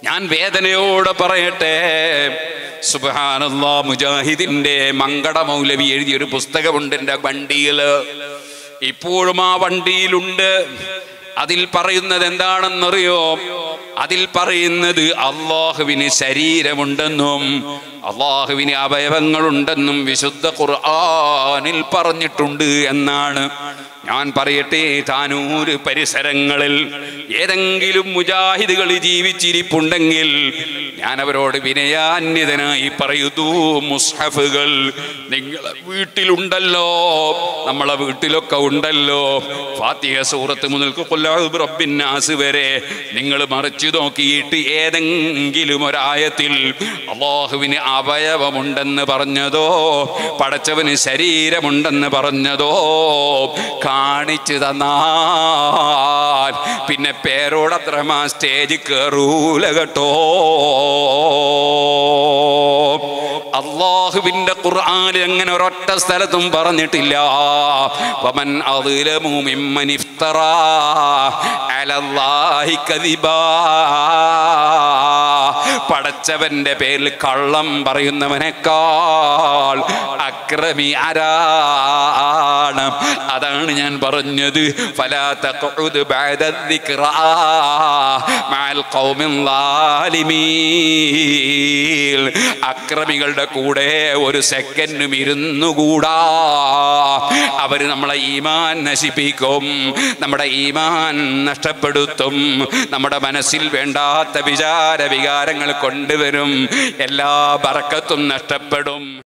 ഞാൻ വേദനയോടെ പറയട്ടെ സുബാനല്ലാ മുജാഹിദിന്റെ മങ്കട മൗലവി എഴുതിയൊരു പുസ്തകമുണ്ട് എൻ്റെ വണ്ടിയില് ഇപ്പോഴും ആ വണ്ടിയിലുണ്ട് അതിൽ പറയുന്നത് എന്താണെന്നറിയോ അതിൽ പറയുന്നത് അള്ളാഹുവിന് ശരീരമുണ്ടെന്നും അള്ളാഹുവിന് അവയവങ്ങളുണ്ടെന്നും വിശുദ്ധ ഖുർആനിൽ പറഞ്ഞിട്ടുണ്ട് എന്നാണ് ഞാൻ പറയട്ടെ താനൂര് പരിസരങ്ങളിൽ ഏതെങ്കിലും മുജാഹിദുകൾ ജീവിച്ചിരിപ്പുണ്ടെങ്കിൽ ഞാൻ അവരോട് വിനയാന്യതനായി പറയുന്നു മുസ്ഹഫുകൾ നിങ്ങളെ വീട്ടിലുണ്ടല്ലോ നമ്മളെ വീട്ടിലൊക്കെ ഉണ്ടല്ലോ ഫാത്തിഹ സൂറത്ത് മുതൽക്ക് കൊല്ലാഹു റബ്ബിന്നാസ് വരെ നിങ്ങൾ മറിച്ചു നോക്കിയിട്ട് ഏതെങ്കിലും ഒരായത്തിൽ അള്ളാഹുവിന് അവയവമുണ്ടെന്ന് പറഞ്ഞതോ പടച്ചവന് ശരീരമുണ്ടെന്ന് പറഞ്ഞതോ കാണിച്ചു തന്നാൽ പിന്നെ പേരോടത്രമാ സ്റ്റേജ് കയറൂല കേട്ടോ അള്ളാഹുവിന്റെ ഖുർആനിൽ അങ്ങനെ ഒരൊറ്റ സ്ഥലത്തും പറഞ്ഞിട്ടില്ല വമൻ അദ്ലമു മിമ്മൻ ഇഫ്തറാ അലല്ലാഹി കദിബാ പടച്ചവന്റെ പേരിൽ കള്ളം പറയുന്നവനേക്കാൾ അക്രമി ആരാണ് അതാണ് ഞാൻ പറഞ്ഞത് ഫലാ തഖഉദ് ബഅദ الذിക്റാ മഅൽ ഖൗമിൻ ളാലിമീൻ അക്രമികളുടെ കൂടെ ഒരു സെക്കൻഡും ഇരുന്നുകൂടാ അവര് നമ്മളെ ഈമാൻ നശിപ്പിക്കും നമ്മുടെ ഈമാൻ നഷ്ടപ്പെടുത്തും നമ്മുടെ മനസ്സിൽ വേണ്ടാത്ത വിചാര വികാരങ്ങൾ കൊണ്ടുവരും എല്ലാ ബറക്കത്തും നഷ്ടപ്പെടും